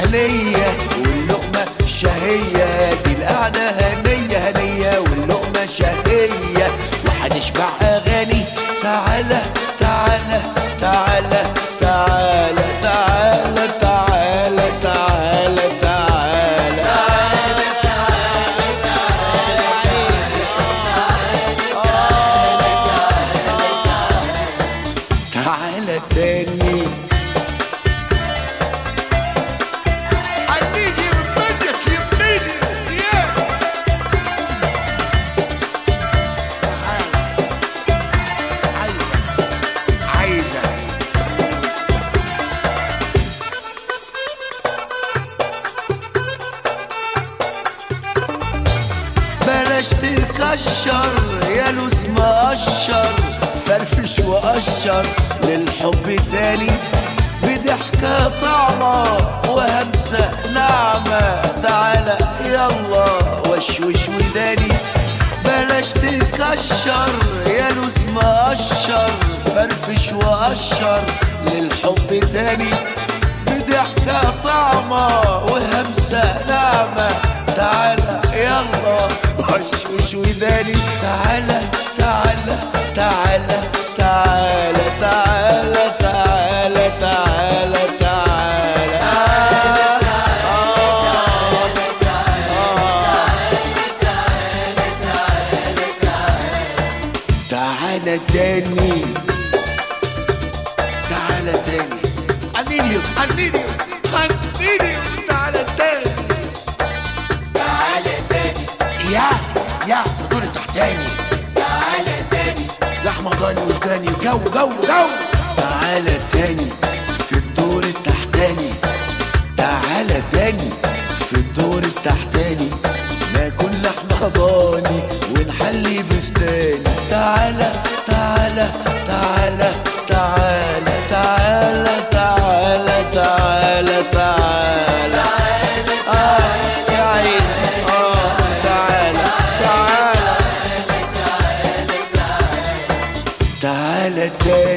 هنية واللقمة شهية دي القعدة هنية هنية واللقمة شهية وهنشبع أغاني تعالى تعالى تعالى تعالى تعالى تعالى تعالى تعالى تعالى تاني I need you immediately, immediately, yeah. عايزة عايزة بلاش تكشر يا لوز مقشر فرفش وقشر للحب تاني بضحكة طعمة وهمسة ناعمة تعالى يلا وشوش وداني بلاش تكشر يا لوز مقشر فرفش وقشر للحب تاني بضحكة طعمة وهمسة ناعمة تعالى يلا وشوش وداني تعالى تعالى تعالى تعالى تعالى تعالى تعالى تعالى تعالى تاني تعالى تاني I need you, I need you, I need you. تعالى تاني تعالى تاني يا يا في الدور التحتاني تعالى تاني لحمة ضاني وجداني جو جو جو تعالى تاني في الدور التحتاني تعالى تاني في الدور التحتاني ناكل لحمة ضاني ونحلي بستاني تعالى تعالى تعالى تعالى تعالى تعالى تعالى تعالى آه يا عيني آه تعالى تعالى تعالى تاني